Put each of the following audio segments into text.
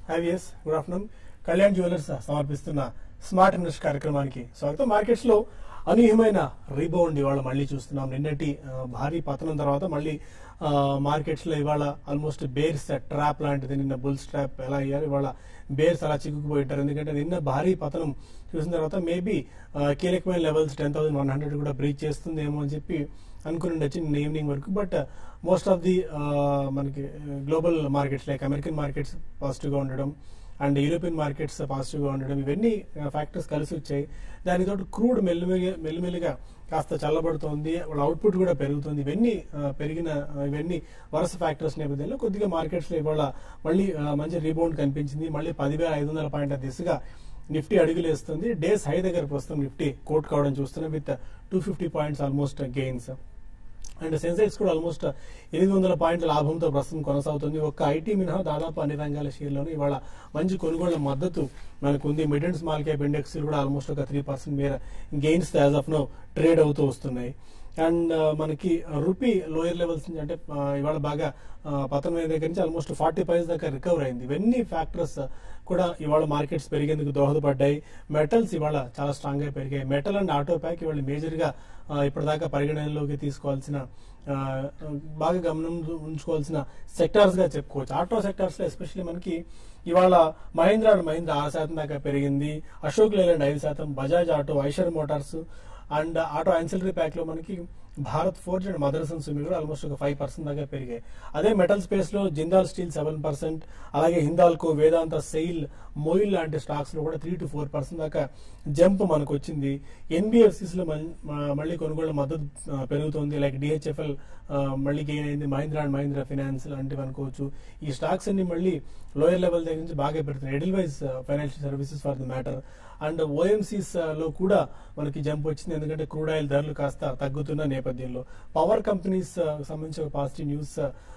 హ్యావియస్ good afternoon Kalyan jewellers సమర్పిస్తున్న smart ఇన్వెస్ట్ కార్యక్రమానికి స్వాగతం మార్కెట్స్ లో అనూహ్యమైన రీబౌండ్ ఇవాళ మళ్ళీ చూస్తున్నాం నిన్నటి ఆ, భారీ పతనం తర్వాత మళ్ళీ మార్కెట్స్ లో ఇవాళ ఆల్మోస్ట్ బేర్స్ ట్రాప్ లాంటిది నిన్న బుల్స్ ట్రాప్ ఎలా అయ్యారు ఇవాళ బేర్స్ అలా చిక్కుకుపోయి ఉంటారు ఎందుకంటే నిన్న భారీ పతనం చూసిన తర్వాత మేబీ కీలకమైన levels ten thousand one hundred కూడా బ్రీచ్ చేస్తుందేమో అని చెప్పి అనుకుని ఉండొచ్చు నిన్న ఈవినింగ్ వరకు బట్ మోస్ట్ ఆఫ్ ది మనకి global markets like American markets positive గా ఉండడం అండ్ యూరోపియన్ మార్కెట్స్ పాజిటివ్ గా ఉండడం ఇవన్నీ ఫ్యాక్టర్స్ కలిసి వచ్చాయి దానితో క్రూడ్ మెల్లిమెల్లిగా మెల్లిమెల్లిగా కాస్త చల్లబడుతోంది వాళ్ళ అవుట్పుట్ కూడా పెరుగుతుంది ఇవన్నీ ఆ, పెరిగిన ఆ, ఇవన్నీ వరుస ఫ్యాక్టర్స్ నేపథ్యంలో కొద్దిగా మార్కెట్స్ లో ఇవాళ మళ్ళీ ఆ, మంచి రీబౌండ్ కనిపించింది మళ్ళీ పదివేల ఐదు వందల పాయింట్ల దిశగా నిఫ్టీ అడుగులేస్తుంది డేస్ హై దగ్గర ప్రస్తుతం నిఫ్టీ కోట్ కావడం చూస్తున్నాం with two fifty points almost gains and Sensex కూడా ఆల్మోస్ట్ ఎనిమిది వందల పాయింట్ల లాభంతో ప్రస్తుతం కొనసాగుతుంది ఒక్క ఐటీ మినహా దాదాపు అన్ని రంగాల షేర్లోనూ ఇవాళ మంచి కొనుగోళ్ల మద్దతు మనకు ఉంది mid and small cap index కూడా ఆల్మోస్ట్ ఒక త్రీ పర్సెంట్ మేర gains as of now trade అవుతూ వస్తున్నాయి అండ్ మనకి రూపీ లోయర్ లెవెల్స్ నుంచి అంటే ఆ, ఇవాళ బాగా ఆ, పతనం అయిన దగ్గర నుంచి ఆల్మోస్ట్ ఫార్టీ పైస్ దాకా రికవర్ అయింది ఇవన్నీ ఫ్యాక్టర్స్ కూడా ఇవాళ మార్కెట్స్ పెరిగేందుకు దోహదపడ్డాయి మెటల్స్ ఇవాళ చాలా స్ట్రాంగ్ గా పెరిగాయి మెటల్ అండ్ ఆటో ప్యాక్ ఇవాళ మేజర్ గా ఆ, ఇప్పటిదాకా పరిగణనలోకి తీసుకోవాల్సిన ఆ, బాగా గమనం ఉంచుకోవాల్సిన సెక్టార్స్ గా చెప్పుకోవచ్చు ఆటో సెక్టార్స్ లో ఎస్పెషల్లీ మనకి ఇవాళ మహీంద్రా అండ్ మహీంద్రా ఆరు శాతం దాకా పెరిగింది అశోక్ లేలాండ్ ఐదు శాతం Bajaj auto Eicher motors and auto ancillary pack లో మనకి భారత్ ఫోర్జ్ అండ్ మదర్సన్ సుమి కూడా ఆల్మోస్ట్ ఒక ఫైవ్ పర్సెంట్ దాకా పెరిగాయి అదే మెటల్ స్పేస్ లో జిందాల్ స్టీల్ సెవెన్ పర్సెంట్ అలాగే హిందాల్కో వేదాంత సెయిల్ మోయిల్ లాంటి స్టాక్స్ లో కూడా త్రీ టు ఫోర్ పర్సెంట్ దాకా జంప్ మనకు వచ్చింది ఎన్బిఎఫ్సిస్ లో మల్- మ- మళ్ళీ కొనుగోళ్ల మద్దతు ఆ, పెరుగుతుంది లైక్ డిహెచ్ఎఫ్ఎల్ మళ్ళీ గెయిన్ అయింది మహీంద్రా అండ్ మహీంద్రా ఫైనాన్స్ లాంటివి అనుకోవచ్చు ఈ స్టాక్స్ అన్ని మళ్ళీ లోయర్ లెవెల్ దగ్గర నుంచి బాగా పెడుతున్నాయి Edelweiss financial services for the matter and OMCs లో కూడా మనకి జంప్ వచ్చింది ఎందుకంటే క్రూడ్ ఆయిల్ ధరలు కాస్త తగ్గుతున్న నేపథ్యంలో పవర్ కంపెనీస్ సంబంధించి ఒక పాజిటివ్ న్యూస్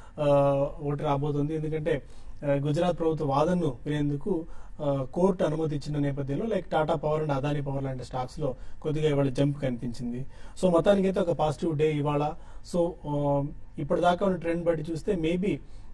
ఒకటి రాబోతుంది ఎందుకంటే ఆ, గుజరాత్ ప్రభుత్వ వాదనను వినేందుకు ఆ, కోర్టు అనుమతి ఇచ్చిన నేపథ్యంలో like Tata power and Adani power లాంటి స్టాక్స్ లో కొద్దిగా ఇవాళ జంప్ కనిపించింది సో మొత్తానికి అయితే ఒక పాజిటివ్ డే ఇవాళ సో ఆ, ఇప్పటిదాకా ఉన్న ట్రెండ్ బట్టి చూస్తే మేబీ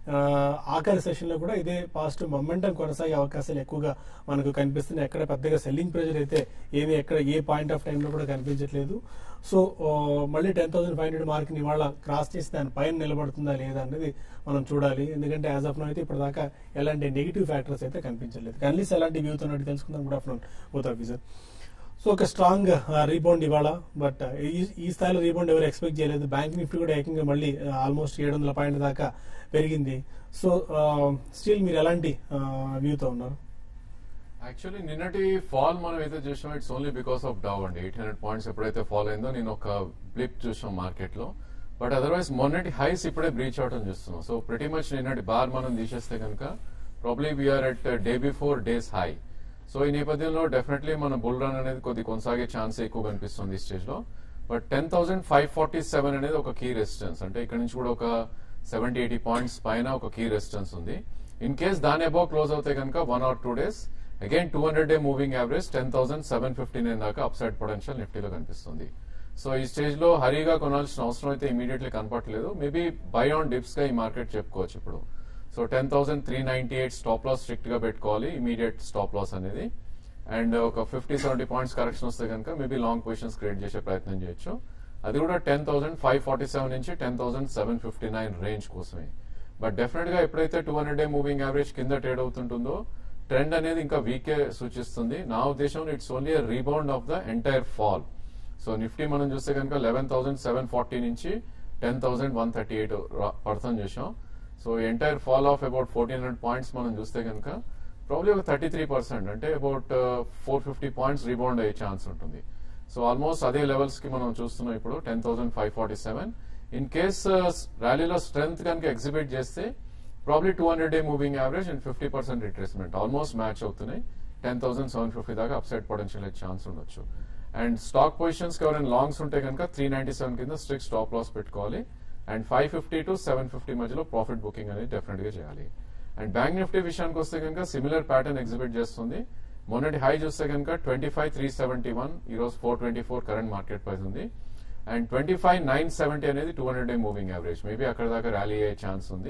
ఆఖరి సెషన్ లో కూడా ఇదే పాజిటివ్ మొమెంటం కొనసాగే అవకాశాలు ఎక్కువగా మనకు కనిపిస్తున్నాయి ఎక్కడ పెద్దగా సెల్లింగ్ ప్రెజర్ అయితే ఏమి ఎక్కడ ఏ పాయింట్ ఆఫ్ టైం లో కూడా కనిపించట్లేదు సో ఆ, మళ్ళీ ten thousand five hundred mark ని ఇవాళ క్రాస్ చేసి దాని పైన నిలబడుతుందా లేదా అనేది మనం చూడాలి ఎందుకంటే యాజ్ ఆఫ్ నో అయితే ఇప్పటిదాకా ఎలాంటి నెగిటివ్ ఫ్యాక్టర్స్ అయితే కనిపించలేదు కనీసం ఎలాంటి వ్యూతో ఉన్నట్టు తెలుసుకుందాం good afternoon both officer so ఒక స్ట్రాంగ్ రీబౌండ్ ఇవాళ బట్ ఈ స్థాయిలో రీబౌండ్ ఎవరు ఎక్స్పెక్ట్ చేయలేదు బ్యాంక్ నిఫ్టీ కూడా ఏకంగా మళ్ళీ ఆల్మోస్ట్ ఏడు వందల పాయింట్ దాకా పెరిగింది సో స్టిల్ మీరు ఎలాంటి వ్యూతో ఉన్నారు యాక్చువల్లీ నిన్నటి ఫాల్ మనం అయితే చూసాం it's only because of Dow అండి ఎయిట్ హండ్రెడ్ పాయింట్స్ ఎప్పుడైతే ఫాల్ అయిందో నేను ఒక బ్లిప్ చూసాం మార్కెట్ లో బట్ అదర్వైజ్ మొన్నటి హైస్ ఇప్పుడే బ్రీచ్ అవటం చూస్తున్నాం సో ప్రతి మచ్ నిన్నటి బార్ మనం తీసేస్తే కనుక probably we're at day before days high so ఈ నేపథ్యంలో డెఫినెట్లీ మన బుల్ రన్ అనేది కొద్ది కొనసాగే ఛాన్స్ ఎక్కువ కనిపిస్తుంది ఈ స్టేజ్ లో but ten thousand five forty seven అనేది ఒక కీ రెసిస్టెన్స్ అంటే ఇక్కడ నుంచి కూడా ఒక సెవెంటీ ఎయిటీ పాయింట్స్ పైన ఒక కీ రెసిస్టెన్స్ ఉంది ఇన్ కేస్ దాని అబౌవ్ క్లోజ్ అవుతే కనుక one or two days again two hundred day moving average ten thousand seven fifty nine దాకా అప్సైడ్ పొటెన్షియల్ నిఫ్టీలో కనిపిస్తుంది సో ఈ స్టేజ్ లో హరీగా కొనాల్సిన అవసరం అయితే ఇమీడియట్లీ కనపట్లేదు మేబీ బై ఆన్ డిప్స్ గా ఈ మార్కెట్ చెప్పుకోవచ్చు ఇప్పుడు so ten thousand three ninety eight stop loss strict గా పెట్టుకోవాలి ఇమీడియట్ స్టాప్ లాస్ అనేది అండ్ ఒక ఫిఫ్టీ సెవెంటీ పాయింట్స్ కరెక్షన్ వస్తే కనుక మేబీ లాంగ్ పొజిషన్స్ క్రియేట్ చేసే ప్రయత్నం చేయొచ్చు అది కూడా ten thousand five forty seven నుంచి ten thousand seven fifty nine range కోసమే బట్ డెఫినెట్ గా ఎప్పుడైతే two hundred day moving average కింద ట్రేడ్ అవుతుంటుందో ట్రెండ్ అనేది ఇంకా వీకే సూచిస్తుంది నా ఉద్దేశంలో it's only rebound of the entire fall so Nifty మనం చూస్తే కనుక లెవెన్ థౌసండ్ సెవెన్ ఫార్టీ నుంచి ten thousand one thirty eight పర్సన్ చూసాం so entire fall of about fourteen hundred points మనం చూస్తే కనుక ప్రాబ్లీ ఒక థర్టీ త్రీ పర్సెంట్ అంటే about four fifty points rebound అయ్యే ఛాన్స్ ఉంటుంది సో ఆల్మోస్ట్ అదే లెవెల్స్ కి మనం చూస్తున్నాం ఇప్పుడు ten thousand five forty seven in case ర్యాలీలో స్ట్రెంత్ కనుక ఎగ్జిబిట్ చేస్తే probably two hundred day moving average and fifty percent retracement almost match అవుతున్నాయి టెన్ థౌసండ్ సెవెన్ ఫిఫ్టీ దాకా అప్సైడ్ పొటెన్షియల్ ఛాన్స్ ఉండొచ్చు అండ్ స్టాక్ పొజిషన్స్ ఎవరైనా longs ఉంటే కనుక three ninety seven కింద స్ట్రిక్ట్ స్టాప్ లాస్ పెట్టుకోవాలి and five fifty to seven fifty మధ్యలో profit booking అనేది డెఫినెట్ గా చేయాలి అండ్ బ్యాంక్ నిఫ్టీ విషయానికి వస్తే కనుక సిమిలర్ ప్యాటర్న్ ఎగ్జిబిట్ చేస్తుంది మొన్నటి హై చూస్తే కనుక twenty five three seventy one ఈ రోజు four twenty four current market price ఉంది and twenty five nine seventy అనేది two hundred day moving average maybe అక్కడ దాకా ర్యాలీ అయ్యే ఛాన్స్ ఉంది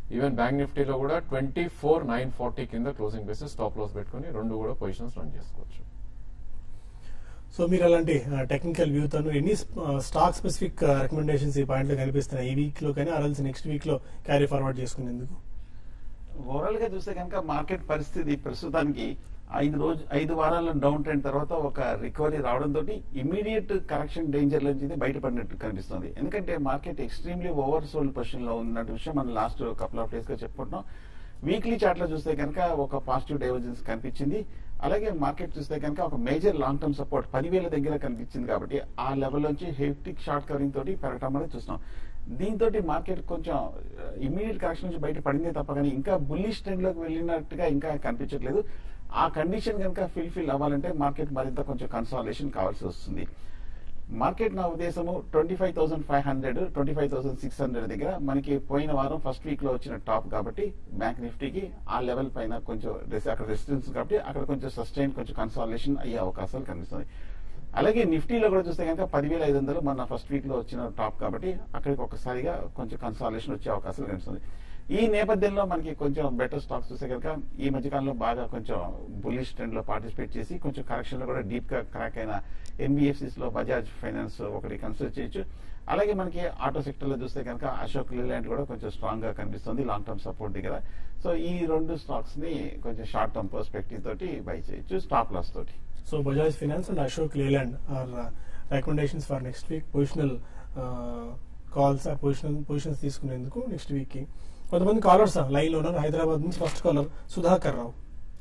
ఈవెన్ బ్యాంక్ నిఫ్టీలో కూడా ట్వంటీ ఫోర్ నైన్ ఫార్టీ కింద క్లోజింగ్ బేసిస్ స్టాప్ లాస్ పెట్టుకుని రెండు కూడా పొజిషన్స్ రన్ చేసుకోవచ్చు సో మీరు అలాంటి టెక్నికల్ వ్యూ తను ఎన్ని స్టాక్ స్పెసిఫిక్ రికమెండేషన్స్ ఈ పాయింట్లు కనిపిస్తున్నాయి ఈ వీక్ లో కానీ అరల్సి నెక్స్ట్ వీక్ లో క్యారీ ఫార్వర్డ్ చేసుకునేందుకు ఓవరాల్ గా చూస్తే కనుక మార్కెట్ పరిస్థితి ప్రస్తుతానికి ఐదు రోజు ఐదు వారాల డౌన్ ట్రెండ్ తర్వాత ఒక రికవరీ రావడంతో ఇమీడియట్ కరెక్షన్ డేంజర్ నుంచి బయటపడినట్టు కనిపిస్తుంది ఎందుకంటే market extremely oversold position లో ఉన్నట్టు విషయం మనం లాస్ట్ కపుల్ ఆఫ్ డేస్ గా చెప్పుకుంటున్నాం వీక్లీ చార్ట్ లో చూస్తే కనుక ఒక పాజిటివ్ డైవర్జెన్స్ కనిపించింది అలాగే మార్కెట్ చూస్తే కనుక ఒక మేజర్ లాంగ్ టర్మ్ సపోర్ట్ పదివేల దగ్గర కనిపించింది కాబట్టి ఆ లెవెల్ నుంచి హెఫ్టిక్ షార్ట్ కవరింగ్ తోటి పెరగటం అనేది చూస్తున్నాం దీంతో మార్కెట్ కొంచెం ఇమీడియట్ కరెక్షన్ నుంచి బయట పడిందే తప్ప కానీ ఇంకా బుల్లిష్ ట్రెండ్ లోకి వెళ్ళినట్టుగా ఇంకా కనిపించట్లేదు ఆ కండిషన్ కనుక ఫిల్ఫిల్ అవ్వాలంటే మార్కెట్ మరింత కొంచెం కన్సాలేషన్ కావాల్సి వస్తుంది మార్కెట్ నా ఉద్దేశము twenty five thousand five hundred twenty five thousand six hundred దగ్గర మనకి పోయిన వారం ఫస్ట్ వీక్ లో వచ్చిన టాప్ కాబట్టి బ్యాంక్ నిఫ్టీకి ఆ లెవెల్ పైన కొంచెం రెస్- అక్కడ రెసిస్టెన్స్ కాబట్టి అక్కడ కొంచెం సస్టైన్ కొంచెం కన్సాలేషన్ అయ్యే అవకాశాలు కనిపిస్తుంది అలాగే నిఫ్టీలో కూడా చూస్తే కనుక పదివేల ఐదు వందలు మన ఫస్ట్ వీక్ లో వచ్చిన టాప్ కాబట్టి అక్కడికి ఒక్కసారిగా కొంచెం కన్సాలేషన్ వచ్చే అవకాశాలు కనిపిస్తుంది ఈ నేపథ్యంలో మనకి కొంచెం బెటర్ స్టాక్స్ చూస్తే కనుక ఈ మధ్యకాలంలో బాగా కొంచెం బుల్లిష్ ట్రెండ్ లో పార్టిసిపేట్ చేసి కొంచెం కరెక్షన్ లో కూడా డీప్ గా క్రాక్ అయిన ఎన్బిఎఫ్సిస్ లో బజాజ్ ఫైనాన్స్ ఒకటి కన్సిడర్ చేయొచ్చు అలాగే మనకి ఆటో సెక్టర్ లో చూస్తే కనుక అశోక్ లేలాండ్ కూడా కొంచెం స్ట్రాంగ్ గా కనిపిస్తుంది లాంగ్ టర్మ్ సపోర్ట్ దగ్గర సో ఈ రెండు స్టాక్స్ ని కొంచెం షార్ట్ టర్మ్ పర్స్పెక్టివ్ తోటి బై చేయొచ్చు స్టాప్ లాస్ తోటి so Bajaj finance and Ashok Leyland are recommendations for next week positional calls ఆ పొజిషనల్ పొజిషన్స్ తీసుకునేందుకు నెక్స్ట్ వీక్ కి కొంతమంది కాలర్స్ లైన్ లో ఉన్నారు హైదరాబాద్ నుంచి ఫస్ట్ కాలర్ సుధాకర్ రావు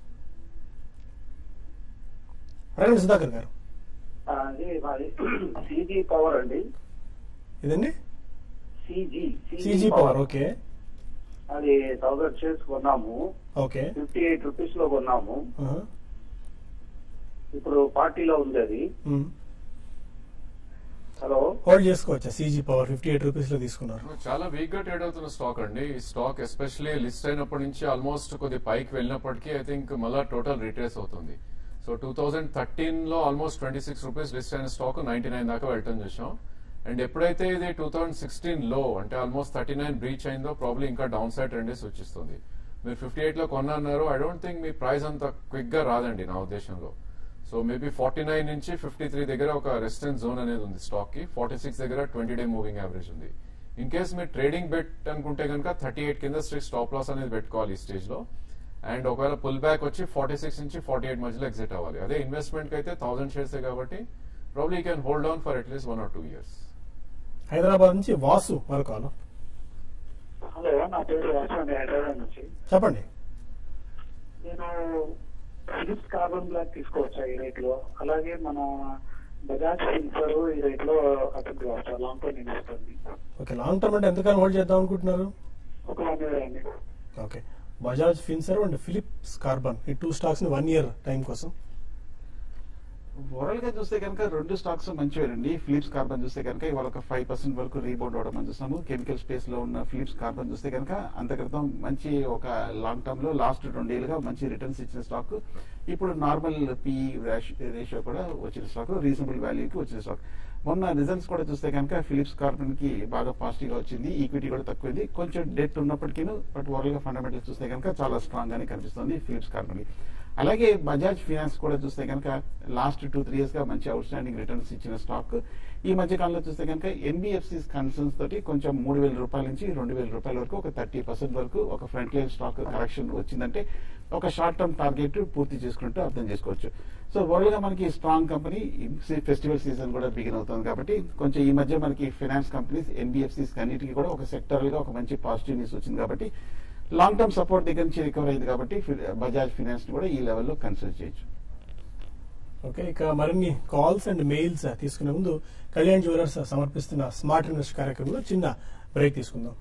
అడగండి సుధాకర్ గారు అది మాది సిజీ పవర్ అండి ఇదండి సిజీ సిజీ పవర్ ఓకే అది థౌసండ్ షేర్స్ కొన్నాము ఓకే ఫిఫ్టీ ఎయిట్ రూపీస్ లో కొన్నాము ఇప్పుడు పార్టీలో ఉంది అది హలో హోల్డ్ చేసుకోవచ్చా CG power fifty eight rupees లో తీసుకున్నారు చాలా వీక్ గా ట్రేడ్ అవుతున్న స్టాక్ అండి ఈ స్టాక్ ఎస్పెషల్లీ లిస్ట్ అయినప్పటి నుంచి ఆల్మోస్ట్ కొద్ది పైకి వెళ్ళినప్పటికీ ఐ థింక్ మళ్ళా టోటల్ రిట్రేస్ అవుతుంది సో టూ థౌసండ్ థర్టీన్ లో almost twenty six rupees list అయిన స్టాక్ నైన్టీ నైన్ దాకా వెళ్ళటం చూసాం అండ్ ఎప్పుడైతే ఇది టూ థౌసండ్ సిక్స్టీన్ లో అంటే ఆల్మోస్ట్ థర్టీ నైన్ బ్రీచ్ అయిందో ప్రాబ్లీ ఇంకా డౌన్ సైడ్ ట్రెండ్ సూచిస్తుంది మీరు ఫిఫ్టీ ఎయిట్ లో కొన్నారు ఐ డోంట్ థింక్ మీ ప్రైస్ అంత క్విక్ గా రాదండి నా ఉద్దేశంలో సో మేబీ ఫార్టీ నైన్ నుంచి ఫిఫ్టీ త్రీ దగ్గర ఒక రెసిస్టెన్స్ జోన్ అనేది ఉంది స్టాక్ కి ఫార్టీ సిక్స్ దగ్గర ట్వంటీ డే మూవింగ్ యావరేజ్ ఉంది ఇన్ కేస్ మీరు ట్రేడింగ్ బెట్ అనుకుంటే కనుక థర్టీ ఎయిట్ కింద స్ట్రిక్ స్టాప్ లాస్ అనేది పెట్టుకోవాలి ఈ స్టేజ్ లో అండ్ ఒకవేళ పుల్ బ్యాక్ వచ్చి ఫార్టీ సిక్స్ నుంచి ఫార్టీ ఎయిట్ మధ్యలో ఎగ్జిట్ అవ్వాలి అదే ఇన్వెస్ట్మెంట్ కి అయితే థౌసండ్ షేర్స్ కాబట్టి probably you can hold on for at least one or two years Hyderabad నుంచి వాసు మరో కాలర్ హలో నా పేరు వాసు అండి హైదరాబాద్ నుంచి చెప్పండి నేను ఫిలిప్స్ కార్బన్ బ్లాక్ తీసుకోవచ్చా ఈ రేట్ లో అలాగే మన బజాజ్ ఫిన్సర్ ఈ రేట్ లో అటెంప్ట్ కావచ్చా లాంగ్ టర్మ్ ఇన్వెస్టర్ని ఓకే లాంగ్ టర్మ్ అంటే ఎంతకాలం హోల్డ్ చేద్దాం అనుకుంటున్నారు ఒక వన్ ఇయర్ అండి okay Bajaj Finserv and Phillips Carbon ఈ టూ స్టాక్స్ ని వన్ ఇయర్ టైం కోసం ఓవరాల్ గా చూస్తే కనుక రెండు స్టాక్స్ మంచివేనండి ఫిలిప్స్ కార్బన్ చూస్తే కనుక ఇవాళ ఒక ఫైవ్ పర్సెంట్ వరకు రీబౌండ్ అవడం మనం చూస్తాము కెమికల్ స్పేస్ లో ఉన్న ఫిలిప్స్ కార్బన్ చూస్తే కనుక అంత క్రితం మంచి ఒక లాంగ్ టర్మ్ లో లాస్ట్ రెండేళ్లుగా మంచి రిటర్న్స్ ఇచ్చిన స్టాక్ ఇప్పుడు నార్మల్ పి రేషియో కూడా వచ్చిన స్టాక్ రీజనబుల్ వాల్యూకి వచ్చిన స్టాక్ మొన్న రిజల్ట్స్ కూడా చూస్తే కనుక ఫిలిప్స్ కార్బన్ కి బాగా పాజిటివ్ గా వచ్చింది ఈక్విటీ కూడా తక్కువైంది కొంచెం డెట్ ఉన్నప్పటికీ బట్ ఓవరాల్ గా ఫండమెంటల్స్ చూస్తే కనుక చాలా స్ట్రాంగ్ గానే కనిపిస్తుంది ఫిలిప్స్ కార్బన్ కి అలాగే బజాజ్ ఫినాన్స్ కూడా చూస్తే కనుక లాస్ట్ టూ త్రీ ఇయర్స్ గా మంచి అవుట్ స్టాండింగ్ రిటర్న్స్ ఇచ్చిన స్టాక్ ఈ మధ్య కాలంలో చూస్తే కనుక ఎన్బిఎఫ్సి కన్సర్న్స్ తోటి కొంచెం మూడు వేల రూపాయల నుంచి రెండు వేల రూపాయల వరకు ఒక థర్టీ పర్సెంట్ వరకు ఒక ఫ్రంట్ లైన్ స్టాక్ కరెక్షన్ వచ్చిందంటే ఒక షార్ట్ టర్మ్ టార్గెట్ పూర్తి చేసుకుంటూ అర్థం చేసుకోవచ్చు సో ఓవరాల్ గా మనకి స్ట్రాంగ్ కంపెనీ ఫెస్టివల్ సీజన్ కూడా బిగిన్ అవుతుంది కాబట్టి కొంచెం ఈ మధ్య మనకి ఫైనాన్స్ కంపెనీస్ ఎన్బిఎఫ్సిస్ అన్నిటికీ కూడా ఒక సెక్టరల్ గా ఒక మంచి పాజిటివ్ న్యూస్ వచ్చింది కాబట్టి లాంగ్ టర్మ్ సపోర్ట్ దగ్గర నుంచి రికవర్ అయింది కాబట్టి బజాజ్ ఫినాన్స్ కూడా ఈ లెవెల్లో కన్సిడర్ చేయొచ్చు ఓకే ఇక మరిన్ని కాల్స్ అండ్ మెయిల్స్ తీసుకునే ముందు కళ్యాణ్ జ్యువెలర్స్ సమర్పిస్తున్న స్మార్ట్ ఇన్వెస్ట్ కార్యక్రమంలో చిన్న బ్రేక్ తీసుకుందాం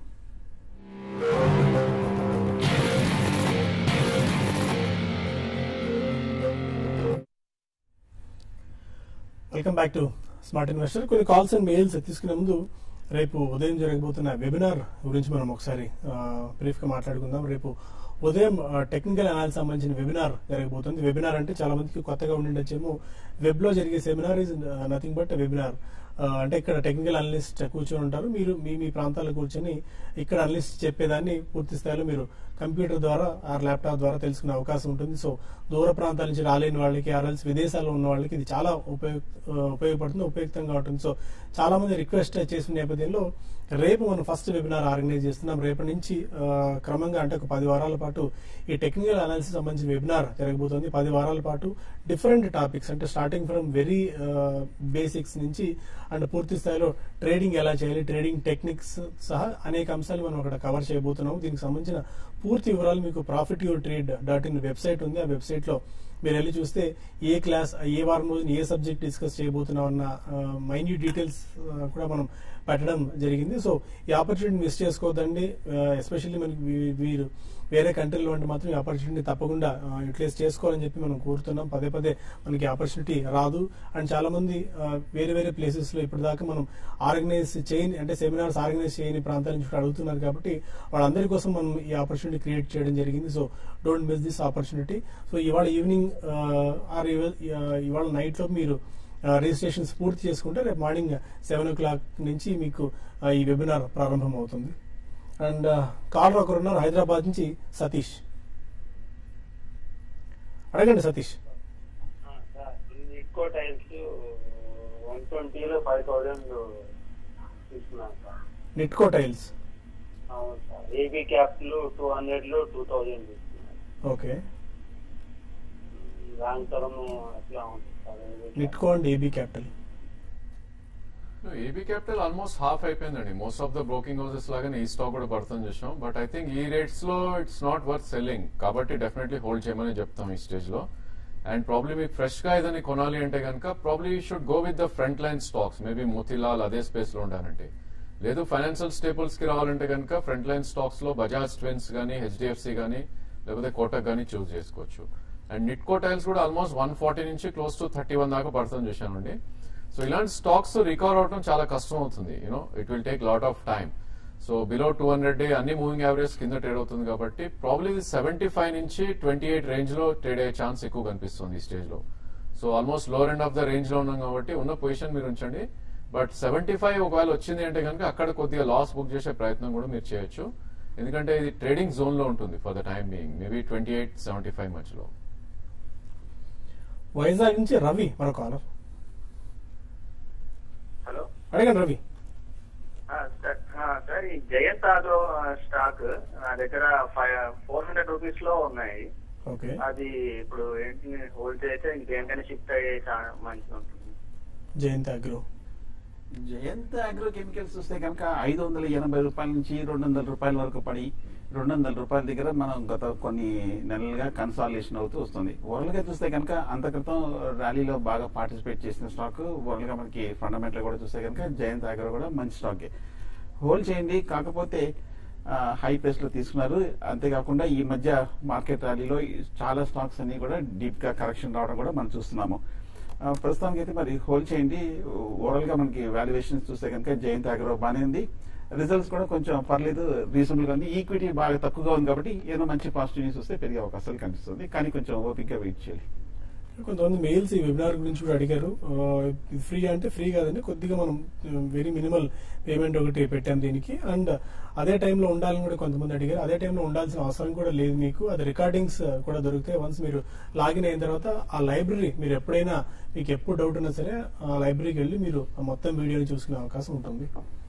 welcome back to smart investor కొన్ని కాల్స్ అండ్ మెయిల్స్ తీసుకునే ముందు రేపు ఉదయం జరగబోతున్న వెబినార్ గురించి మనం ఒకసారి బ్రీఫ్ గా మాట్లాడుకుందాం రేపు ఉదయం టెక్నికల్ అనాలిసిస్ సంబంధించిన వెబినార్ జరగబోతుంది వెబినార్ అంటే చాలా మందికి కొత్తగా ఉండిండొచ్చేమో వెబ్ లో జరిగే seminar is nothing but webinar ఆ, అంటే ఇక్కడ టెక్నికల్ అనలిస్ట్ కూర్చొని ఉంటారు మీరు మీ మీ ప్రాంతాల్లో కూర్చొని ఇక్కడ అనలిస్ట్ చెప్పేదాన్ని పూర్తి స్థాయిలో మీరు కంప్యూటర్ ద్వారా ఆ ల్యాప్టాప్ ద్వారా తెలుసుకునే అవకాశం ఉంటుంది సో దూర ప్రాంతాల నుంచి రాలేని వాళ్ళకి ఆర్ఎల్స్ విదేశాల్లో ఉన్న వాళ్ళకి ఇది చాలా ఉపయోగ ఆ, ఉపయోగపడుతుంది ఉపయుక్తంగా ఉంటుంది సో చాలా మంది రిక్వెస్ట్ చేసిన నేపథ్యంలో రేపు మనం ఫస్ట్ వెబినార్ ఆర్గనైజ్ చేస్తున్నాం రేపటి నుంచి ఆ, క్రమంగా అంటే ఒక పది వారాల పాటు ఈ టెక్నికల్ అనాలిసిస్ సంబంధించిన వెబినార్ జరగబోతోంది పది వారాల పాటు డిఫరెంట్ టాపిక్స్ అంటే స్టార్టింగ్ ఫ్రమ్ వెరీ బేసిక్స్ నుంచి అండ్ పూర్తి స్థాయిలో ట్రేడింగ్ ఎలా చేయాలి ట్రేడింగ్ టెక్నిక్స్ సహా అనేక అంశాలు మనం అక్కడ కవర్ చేయబోతున్నాం దీనికి సంబంధించిన పూర్తి వివరాలు మీకు profit your trade dot in website ఉంది ఆ వెబ్సైట్ లో మీరు వెళ్ళి చూస్తే ఏ క్లాస్ ఏ వారం రోజున ఏ సబ్జెక్ట్ డిస్కస్ చేయబోతున్నాం అన్న మైన్యూట్ డీటెయిల్స్ కూడా మనం పెట్టడం జరిగింది సో ఈ ఆపర్చునిటీ మిస్ చేసుకోవద్దండి ఎస్పెషల్లీ మనకి వీ- వీరు వేరే కంట్రీలో ఉంటే మాత్రం ఈ ఆపర్చునిటీ తప్పకుండా యూటిలైజ్ చేసుకోవాలని చెప్పి మనం కోరుతున్నాం పదే పదే మనకి ఆపర్చునిటీ రాదు అండ్ చాలా మంది ఆ, వేరే వేరే ప్లేసెస్ లో ఇప్పటిదాకా మనం ఆర్గనైజ్ చేయని అంటే సెమినార్స్ ఆర్గనైజ్ చేయని ప్రాంతాల నుంచి కూడా అడుగుతున్నారు కాబట్టి వాళ్ళందరి కోసం మనం ఈ ఆపర్చునిటీ క్రియేట్ చేయడం జరిగింది so don't miss this opportunity so ఇవాళ ఈవినింగ్ ఆర్ ఇవాళ నైట్ లో మీరు రిజిస్ట్రేషన్స్ పూర్తి చేసుకుంటే రేపు మార్నింగ్ సెవెన్ ఓ క్లాక్ నుంచి మీకు ఆ, ఈ వెబినార్ ప్రారంభం అవుతుంది అండ్ కాల్ ఒకరు ఉన్నారు హైదరాబాద్ నుంచి సతీష్ అడగండి సతీష్ సార్ ఇది ఎక్కువ టైల్స్ వన్ ట్వంటీలో ఫైవ్ థౌజండ్ తీసుకున్నాను సార్ నిట్కో టైల్స్ అవును సార్ ఏబీ క్యాప్లు టూ హండ్రెడ్లో టూ థౌజండ్ తీసుకున్నాను ఓకే లాంగ్ టర్మ్ ఎట్లా ఉంటుంది sir Nitco and AB capital AB capital almost half అయిపోయిందండి most of the broking houses లాగానే ఈ స్టాక్ కూడా పడుతుంది చూసాం బట్ ఐ థింక్ ఈ రేట్స్ లో ఇట్స్ నాట్ వర్త్ సెల్లింగ్ కాబట్టి డెఫినెట్లీ హోల్డ్ చేయమని చెప్తాం ఈ స్టేజ్ లో అండ్ ప్రాబ్లీ మీకు ఫ్రెష్ గా ఏదైనా కొనాలి అంటే కనుక probably should go with the front line stocks maybe Motilal అదే స్పేస్ లో ఉండాలంటే లేదు ఫైనాన్షియల్ స్టేబుల్స్ కి రావాలంటే కనుక ఫ్రంట్ లైన్ స్టాక్స్ లో బజాజ్ ట్విన్స్ గానీ హెచ్డిఎఫ్సి గానీ లేకపోతే కోటక్ గానీ చూస్ చేసుకోవచ్చు అండ్ నిట్కో టైల్స్ కూడా ఆల్మోస్ట్ వన్ ఫార్టీ నుంచి క్లోజ్ టు థర్టీ వన్ దాకా పడుతుంది చూశానండి సో ఇలాంటి స్టాక్స్ రికవర్ అవడం చాలా కష్టం అవుతుంది you know it will take lot of time so below two hundred day అన్ని మూవింగ్ యావరేజ్ కింద ట్రేడ్ అవుతుంది కాబట్టి ప్రాబ్లీ సెవెంటీ ఫైవ్ నుంచి ట్వంటీ ఎయిట్ రేంజ్ లో ట్రేడ్ అయ్యే ఛాన్స్ ఎక్కువ కనిపిస్తుంది ఈ స్టేజ్ లో so almost lower end of the range లో ఉన్నాం కాబట్టి ఉన్న పొజిషన్ మీరు ఉంచండి బట్ సెవెంటీ ఫైవ్ ఒకవేళ వచ్చింది అంటే కనుక అక్కడ కొద్దిగా లాస్ బుక్ చేసే ప్రయత్నం కూడా మీరు చేయొచ్చు ఎందుకంటే ఇది ట్రేడింగ్ జోన్ లో ఉంటుంది for the time being maybe twenty eight seventy five మధ్యలో వైజాగ్ నుంచి రవి మన కాలర్ హలో అడగండి రవి సార్ సార్ ఈ జయంత్ ఆగ్రో స్టాక్ నా దగ్గర ఫైవ్ ఫోర్ హండ్రెడ్ రూపీస్ లో ఉన్నాయి ఓకే అది ఇప్పుడు ఏంటి హోల్డ్ చేస్తే ఇంకేంటైనా షిఫ్ట్ అయ్యే చా- మంచిగా ఉంటుంది జయంత్ అగ్రో జయంత్ అగ్రో కెమికల్స్ చూస్తే కనుక ఐదు వందల ఎనభై రూపాయల నుంచి రెండు వందల రూపాయల వరకు పడి రెండు వందల రూపాయల దగ్గర మనం గత కొన్ని నెలలుగా కన్సాలిడేషన్ అవుతూ వస్తుంది ఓవరాల్ గా చూస్తే కనుక అంత క్రితం ర్యాలీలో బాగా పార్టిసిపేట్ చేసిన స్టాక్ ఓవరాల్ గా మనకి ఫండమెంటల్ కూడా చూస్తే కనుక జయంత్ అగ్రో కూడా మంచి స్టాకే హోల్డ్ చేయండి కాకపోతే హై ప్రైస్ లో తీసుకున్నారు అంతేకాకుండా ఈ మధ్య మార్కెట్ ర్యాలీలో ఈ చాలా స్టాక్స్ అన్ని కూడా డీప్ గా కరెక్షన్ రావడం కూడా మనం చూస్తున్నాము ఆ, ప్రస్తుతానికి అయితే మరి హోల్డ్ చేయండి ఓవరాల్ గా మనకి వాల్యుయేషన్స్ చూస్తే కనుక జయంత్ అగ్రో బాగానే ఉంది రిజల్ట్స్ కూడా కొంచెం పర్లేదు రీజనబుల్ గా ఉంది ఈక్విటీ బాగా తక్కువగా ఉంది కాబట్టి ఏదో మంచి పాజిటివ్ న్యూస్ వస్తే పెరిగే అవకాశాలు కనిపిస్తుంది కానీ కొంచెం ఓపిక వెయిట్ చేయాలి కొంతమంది మెయిల్స్ ఈ వెబినార్ గురించి కూడా అడిగారు ఆ, ఇది ఫ్రీ అంటే ఫ్రీ కాదండి కొద్దిగా మనం వెరీ మినిమల్ పేమెంట్ ఒకటి పెట్టాం దీనికి అండ్ అదే టైంలో ఉండాలని కూడా కొంతమంది అడిగారు అదే టైంలో ఉండాల్సిన అవసరం కూడా లేదు మీకు అది రికార్డింగ్స్ కూడా దొరుకుతాయి వన్స్ మీరు లాగిన్ అయిన తర్వాత ఆ లైబ్రరీ మీరు ఎప్పుడైనా మీకు ఎప్పుడు డౌట్ ఉన్నా సరే ఆ లైబ్రరీకి వెళ్ళి మీరు ఆ మొత్తం వీడియోని చూసుకునే అవకాశం ఉంటుంది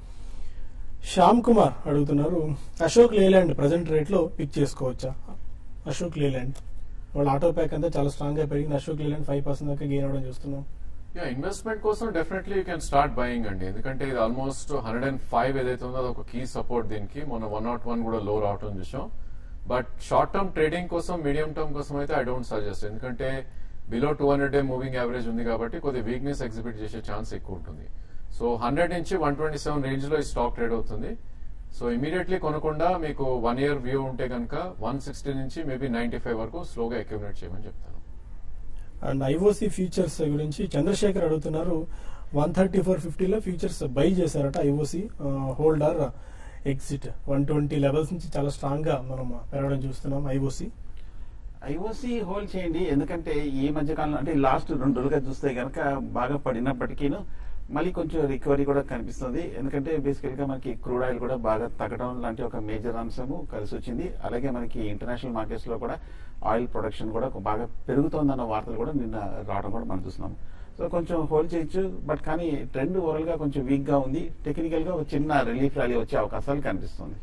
శ్యామ్ కుమార్ అడుగుతున్నారు అశోక్ లేలాండ్ ప్రజెంట్ రేట్ లో పిక్ చేసుకోవచ్చా అశోక్ లేలాండ్ వాళ్ళ ఆటో ప్యాక్ అంతా చాలా స్ట్రాంగ్ గా పెరిగింది అశోక్ లేలాండ్ ఫైవ్ పర్సెంట్ దాకా గెయిన్ అవడం చూస్తున్నాం యా ఇన్వెస్ట్మెంట్ కోసం definitely you can start buying అండి ఎందుకంటే ఇది ఆల్మోస్ట్ హండ్రెడ్ అండ్ ఫైవ్ ఏదైతే ఉందో అది ఒక కీ సపోర్ట్ దీనికి మొన్న వన్ నాట్ వన్ కూడా లో రావటం చూసాం బట్ షార్ట్ టర్మ్ ట్రేడింగ్ కోసం మీడియం టర్మ్ కోసం అయితే ఐ డోంట్ సజెస్ట్ ఎందుకంటే below two hundred day moving average ఉంది కాబట్టి కొద్దిగా వీక్నెస్ ఎగ్జిబిట్ చేసే ఛాన్స్ ఎక్కువ ఉంటుంది సో హండ్రెడ్ నుంచి వన్ ట్వంటీ సెవెన్ రేంజ్ లో ఈ స్టాక్ ట్రేడ్ అవుతుంది సో ఇమీడియట్లీ కొనకుండా మీకు వన్ ఇయర్ వ్యూ ఉంటే కనుక వన్ సిక్స్టీ నుంచి మేబీ నైన్టీ ఫైవ్ వరకు స్లోగా అక్యుమిలేట్ చేయమని చెప్తాను అండ్ ఐఓసి ఫ్యూచర్స్ గురించి చంద్రశేఖర్ అడుగుతున్నారు వన్ థర్టీ ఫోర్ ఫిఫ్టీలో ఫ్యూచర్స్ బై చేశారట IOC holder exit one twenty levels నుంచి చాలా స్ట్రాంగ్ గా మనం పెరగడం చూస్తున్నాం ఐఓసి ఐఓసి హోల్డ్ చేయండి ఎందుకంటే ఈ మధ్య కాలంలో అంటే లాస్ట్ రెండు రోజులుగా చూస్తే కనుక బాగా పడినప్పటికీను మళ్ళీ కొంచెం రికవరీ కూడా కనిపిస్తుంది ఎందుకంటే బేసికల్ గా మనకి క్రూడ్ ఆయిల్ కూడా బాగా తగ్గడం లాంటి ఒక మేజర్ అంశము కలిసి వచ్చింది అలాగే మనకి ఇంటర్నేషనల్ మార్కెట్స్ లో కూడా ఆయిల్ ప్రొడక్షన్ కూడా బాగా పెరుగుతోందన్న వార్తలు కూడా నిన్న రావడం కూడా మనం చూస్తున్నాం సో కొంచెం హోల్డ్ చేయొచ్చు బట్ కానీ ట్రెండ్ ఓవరాల్ గా కొంచెం వీక్ గా ఉంది టెక్నికల్ గా ఒక చిన్న రిలీఫ్ ర్యాలీ వచ్చే అవకాశాలు కనిపిస్తుంది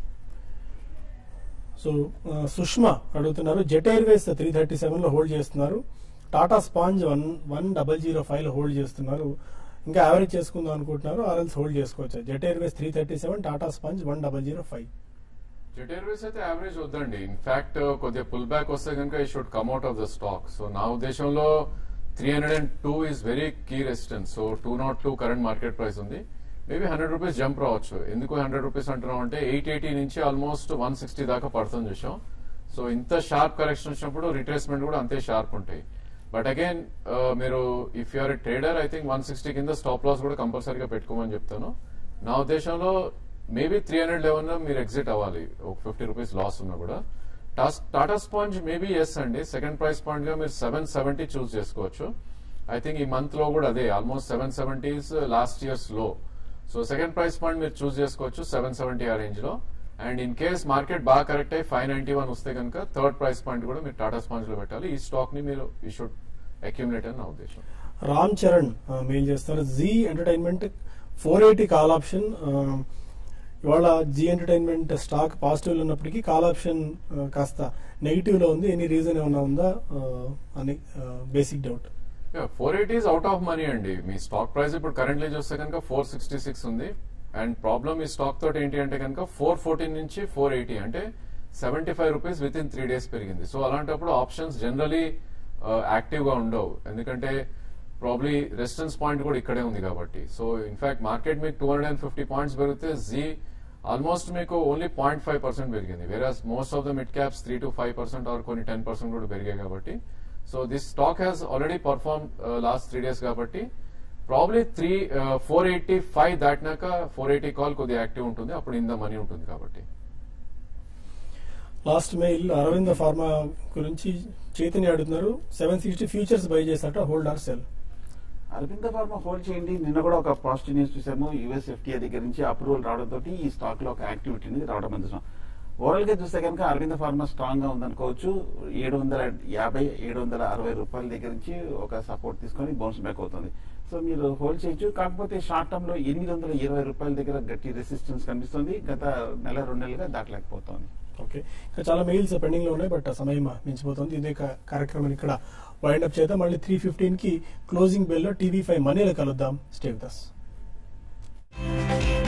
సో ఆ, సుష్మా అడుగుతున్నారు Jet Airways three thirty seven లో హోల్డ్ చేస్తున్నారు Tata Sponge one one double zero five లో హోల్డ్ చేస్తున్నారు ఇంకా యావరేజ్ చేసుకుందాం అనుకుంటున్నారు ఆర్ఎల్స్ హోల్డ్ చేసుకోవచ్చు Jet Airways three thirty seven Tata Sponge one double zero five Jet Airways అయితే యావరేజ్ వద్దండి ఇన్ఫాక్ట్ కొద్దిగా పుల్ బ్యాక్ వస్తే కనుక ఈ should come out of the stock so నా ఉద్దేశంలో three hundred and two is very key resistance so two not two current market price ఉంది maybe hundred rupees jump రావచ్చు ఎందుకు హండ్రెడ్ రూపీస్ అంటున్నాం అంటే ఎయిట్ ఎయిటీ నుంచి ఆల్మోస్ట్ వన్ సిక్స్టీ దాకా పడుతుంది చూసాం సో ఇంత షార్ప్ కరెక్షన్ వచ్చినప్పుడు రిట్రేస్మెంట్ కూడా అంతే షార్ప్ ఉంటాయి బట్ అగైన్ మీరు if you're trader I think one sixty కింద స్టాప్ లాస్ కూడా కంపల్సరీగా పెట్టుకోమని చెప్తాను నా ఉద్దేశంలో మేబీ త్రీ హండ్రెడ్ లెవెన్ మీరు ఎగ్జిట్ అవ్వాలి ఒక ఫిఫ్టీ రూపీస్ లాస్ ఉన్నా కూడా టాస్- టాటా స్పాంజ్ మేబీ ఎస్ అండి సెకండ్ ప్రైస్ పాయింట్ గా మీరు సెవెన్ సెవెంటీ చూస్ చేసుకోవచ్చు ఐ థింక్ ఈ మంత్ లో కూడా అదే almost seven seventies last years లో సో సెకండ్ ప్రైస్ పాయింట్ మీరు చూస్ చేసుకోవచ్చు సెవెన్ సెవెంటీ ఆ రేంజ్ లో అండ్ ఇన్ కేస్ మార్కెట్ బాగా కరెక్ట్ అయ్యి ఫైవ్ నైన్టీ వన్ వస్తే కనుక థర్డ్ ప్రైస్ పాయింట్ కూడా మీరు టాటా స్పాంజ్ లో పెట్టాలి ఈ స్టాక్ ని మీరు ఈ షుడ్ అక్యుములేట్ అని నా ఉద్దేశం రామ్ చరణ్ ఆ, మెయిల్ చేస్తారు Zee Entertainment four eighty call option ఆ, ఇవాళ జీ ఎంటర్టైన్మెంట్ స్టాక్ పాజిటివ్ లో ఉన్నప్పటికీ కాల్ ఆప్షన్ ఆ, కాస్త నెగిటివ్ లో ఉంది ఎనీ రీజన్ ఏమైనా ఉందా ఆ, అని basic doubt four eighty is out of money అండి మీ స్టాక్ ప్రైస్ ఇప్పుడు కరెంట్లీ చూస్తే కనుక ఫోర్ సిక్స్టీ సిక్స్ ఉంది అండ్ ప్రాబ్లమ్ ఈ స్టాక్ తోటి ఏంటి అంటే కనుక ఫోర్ ఫోర్టీన్ నుంచి ఫోర్ ఎయిటీ అంటే seventy five rupees within three days పెరిగింది సో అలాంటప్పుడు ఆప్షన్స్ జనరలీ యాక్టివ్ గా ఉండవు ఎందుకంటే ప్రాబ్లీ రెసిస్టెన్స్ పాయింట్ కూడా ఇక్కడే ఉంది కాబట్టి సో ఇన్ఫాక్ట్ మార్కెట్ మీకు two hundred and fifty points పెరిగితే జీ ఆల్మోస్ట్ మీకు ఓన్లీ పాయింట్ ఫైవ్ పర్సెంట్ పెరిగింది వేరే most of the mid caps three to five percent or కొన్ని టెన్ పర్సెంట్ కూడా పెరిగాయి కాబట్టి so this stock has already perform last three days కాబట్టి probably three four eighty five దాటినాక four eighty call కొద్దిగా active ఉంటుంది అప్పుడు ఇంత మనీ ఉంటుంది కాబట్టి లాస్ట్ మెయిల్ అరవింద ఫార్మా గురించి చైతన్య అడుగుతున్నారు సెవెన్ సిక్స్టీ ఫ్యూచర్స్ బై చేశారట hold or sell Aurobindo pharma hold చేయండి నిన్న కూడా ఒక పాజిటివ్ న్యూస్ చూసాము యుఎస్ ఎఫ్టీఐ దగ్గర నుంచి అప్రూవల్ రావడంతో ఈ స్టాక్ లో ఒక యాక్టివిటీ అనేది రావడం చూసాం ఓవరాల్ గా చూస్తే కనుక అరవింద ఫార్మా స్ట్రాంగ్ గా ఉందనుకోవచ్చు ఏడు వందల యాభై ఏడు వందల అరవై రూపాయల దగ్గర నుంచి ఒక సపోర్ట్ తీసుకొని బౌన్స్ బ్యాక్ అవుతుంది సో మీరు హోల్డ్ చేయొచ్చు కాకపోతే షార్ట్ టర్మ్ లో ఎనిమిది వందల ఇరవై రూపాయల దగ్గర గట్టి రెసిస్టెన్స్ కనిపిస్తుంది గత నెల రెండు నెలలుగా దాటలేకపోతుంది ఓకే ఇంకా చాలా మెయిల్స్ పెండింగ్ లో ఉన్నాయి బట్ సమయం మించిపోతుంది ఇదే కా- కార్యక్రమం ఇక్కడ వైండ్ అప్ చేద్దాం మళ్ళీ త్రీ ఫిఫ్టీన్ కి క్లోజింగ్ బెల్ లో టీవీ ఫైవ్ మనీలో కలుద్దాం స్టే విత్ us.